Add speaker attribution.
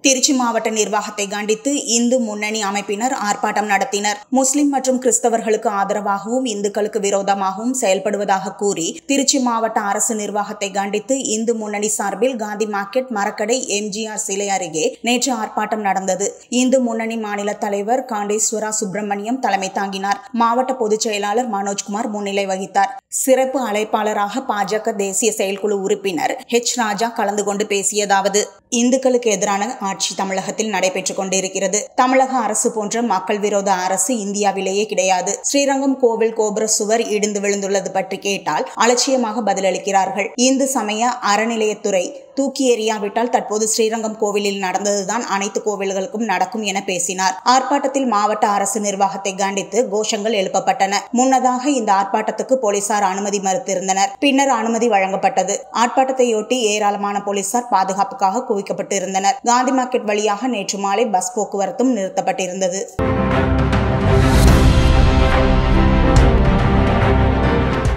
Speaker 1: திருச்சி மாவட்ட நிர்வாகத்தை கண்டித்து இந்து முன்னணி அமைப்பினர் ஆர்ப்பாட்டம் நடத்தினர் முஸ்லிம் மற்றும் கிறிஸ்தவர்களுக்கு ஆதரவாகவும் இந்துக்களுக்கு விரோதமாகவும் செயல்படுவதாக கூறி திருச்சி மாவட்ட அரசு நிர்வாகத்தை கண்டித்து இந்து முன்னணி சார்பில் காந்தி மார்க்கெட் மரக்கடை எம்ஜிஆர் சிலை அருகே நேற்று ஆர்ப்பாட்டம் நடந்தது இந்து முன்னணி மாநில தலைவர் காண்டேஸ்வரா சுப்பிரமணியம் தலைமை தாங்கினார் மாவட்ட பொதுச் செயலாளர் மனோஜ்குமார் முன்னிலை வகித்தார் சிறப்பு அழைப்பாளராக பாஜக தேசிய செயற்குழு உறுப்பினர் ஹெச் ராஜா கலந்து கொண்டு பேசியதாவது இந்துக்களுக்கு எதிரான ஆட்சி தமிழகத்தில் நடைபெற்றுக் கொண்டிருக்கிறது தமிழக அரசு போன்ற மக்கள் விரோத அரசு இந்தியாவிலேயே கிடையாது ஸ்ரீரங்கம் கோவில் கோபுர சுவர் இடிந்து விழுந்துள்ளது பற்றி கேட்டால் அலட்சியமாக பதிலளிக்கிறார்கள் இந்து சமய அறநிலையத்துறை தூக்கி எறியாவிட்டால் தற்போது ஸ்ரீரங்கம் கோவிலில் நடந்ததுதான் அனைத்து கோவில்களுக்கும் நடக்கும் என பேசினார் ஆர்ப்பாட்டத்தில் மாவட்ட அரசு நிர்வாகத்தை கண்டித்து கோஷங்கள் எழுப்பப்பட்டன முன்னதாக இந்த ஆர்ப்பாட்டத்துக்கு போலீசார் அனுமதி மறுத்திருந்தனர் பின்னர் அனுமதி வழங்கப்பட்டது ஆர்ப்பாட்டத்தையொட்டி ஏராளமான போலீசார் பாதுகாப்புக்காக குவிக்கப்பட்டிருந்தனர் காந்தி மார்க்கெட் வழியாக நேற்று மாலை பஸ் போக்குவரத்தும் நிறுத்தப்பட்டிருந்தது